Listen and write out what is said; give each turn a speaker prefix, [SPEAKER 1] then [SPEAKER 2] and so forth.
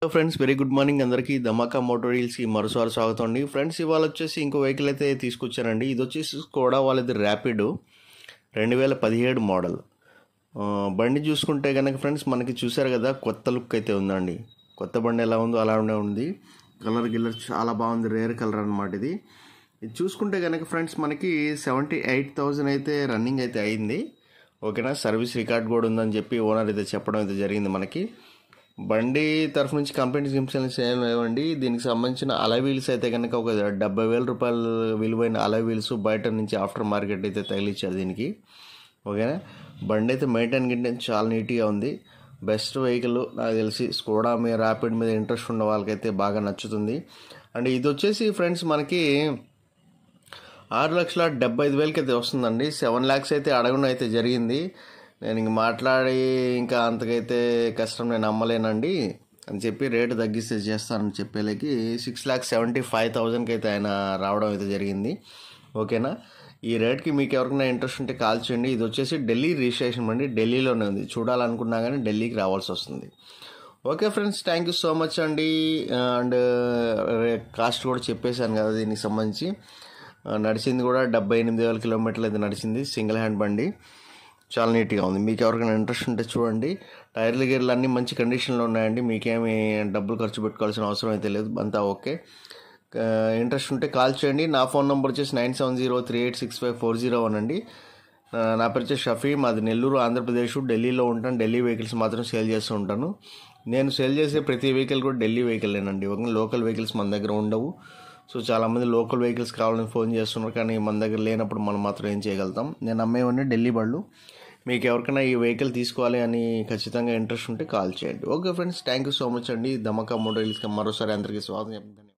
[SPEAKER 1] friends very good morning అందరికీ ధమాకా motor వీల్స్కి మరోసారి స్వాగతం అండి ఫ్రెండ్స్ ఇవాళ వచ్చేసి ఇంకో వెహికల్ అయితే తీసుకొచ్చానండి ఇది వచ్చేసి స్కోడా వాళ్ళది ర్యాపిడ్ రెండు వేల పదిహేడు మోడల్ ఆ, బండి చూసుకుంటే కనుక ఫ్రెండ్స్ మనకి చూసారు కదా కొత్త లుక్ అయితే ఉందండి కొత్త బండి ఎలా ఉందో అలానే ఉంది కలర్ గిల్లర్ చాలా బాగుంది రేర్ కలర్ అనమాట ఇది ఇది చూసుకుంటే కనుక ఫ్రెండ్స్ మనకి సెవెంటీ ఎయిట్ థౌజండ్ అయితే రన్నింగ్ అయితే అయింది ఓకేనా సర్వీస్ రికార్డ్ కూడా ఉందని చెప్పి ఓనర్ అయితే చెప్పడం అయితే జరిగింది మనకి బండి తరఫు నుంచి కంపెనీ గిమ్సెన్స్ ఏం లేవండి దీనికి సంబంధించిన అలై వీల్స్ అయితే కనుక ఒక డెబ్బై వేల రూపాయలు విలువైన అలై వీల్స్ బయట నుంచి ఆఫ్టర్ మార్కెట్ అయితే తగిలిచ్చారు దీనికి ఓకేనా బండి అయితే మెయింటైన్ గింటైన్ చాలా నీట్గా ఉంది బెస్ట్ వెహికల్ నాకు తెలిసి స్కోడా మీద ర్యాపిడ్ మీద ఇంట్రెస్ట్ ఉన్న వాళ్ళకైతే బాగా నచ్చుతుంది అండ్ ఇది వచ్చేసి ఫ్రెండ్స్ మనకి ఆరు లక్షల డెబ్బై ఐదు వేలకి అయితే వస్తుందండి సెవెన్ ల్యాక్స్ అయితే అడగడం అయితే జరిగింది నేను ఇంక మాట్లాడి ఇంకా అంతకైతే కష్టం నేను అమ్మలేనండి అని చెప్పి రేటు తగ్గిస్తే చేస్తానని చెప్పేలకి సిక్స్ ల్యాక్స్ సెవెంటీ ఫైవ్ థౌజండ్కి అయితే ఆయన రావడం అయితే జరిగింది ఓకేనా ఈ రేట్కి మీకు ఎవరికైనా ఇంట్రెస్ట్ ఉంటే కాల్ చేయండి ఇది వచ్చేసి ఢిల్లీ రిజిస్ట్రేషన్ అండి ఢిల్లీలోనే ఉంది చూడాలనుకున్నా కానీ ఢిల్లీకి రావాల్సి వస్తుంది okay friends thank you so much అండి అండ్ కాస్ట్ కూడా చెప్పేశాను కదా దీనికి సంబంధించి ఆ, నడిచింది కూడా డెబ్బై ఎనిమిది వేల కిలోమీటర్లు అయితే నడిచింది సింగిల్ హ్యాండ్ బండి చాలా నీట్గా ఉంది మీకు ఎవరికైనా ఇంట్రెస్ట్ ఉంటే చూడండి టైర్లు గీర్లు అన్నీ మంచి కండిషన్లో ఉన్నాయండి మీకేమి డబ్బులు ఖర్చు పెట్టుకోవాల్సిన అవసరం అయితే లేదు అంతా ఓకే ఆ, ఇంట్రెస్ట్ ఉంటే కాల్ చేయండి నా ఫోన్ నెంబర్ వచ్చేసి nine seven zero three eight six five four zero one అండి ఆ, నా పేరు వచ్చేసి షఫీ మాది నెల్లూరు ఆంధ్రప్రదేశ్ ఢిల్లీలో ఉంటాను ఢిల్లీ వెహికల్స్ మాత్రం సేల్ చేస్తూ ఉంటాను నేను సేల్ చేసే ప్రతి వెహికల్ కూడా ఢిల్లీ వెహికల్లేనండి ఒక లోకల్ వెహికల్స్ మన దగ్గర ఉండవు సో చాలామంది లోకల్ వెహికల్స్ కావాలని ఫోన్ చేస్తున్నారు కానీ మన దగ్గర లేనప్పుడు మనం మాత్రం ఏం చేయగలుగుతాం నేను అమ్మేవన్నీ ఢిల్లీ బళ్ళు మీకు ఎవరికైనా ఈ వెహికల్ తీసుకోవాలి అని ఖచ్చితంగా ఇంట్రెస్ట్ ఉంటే కాల్ చేయండి okay friends thank you so much అండి ధమకా మోడల్స్కి మరోసారి అందరికీ స్వాగతం చెప్తాను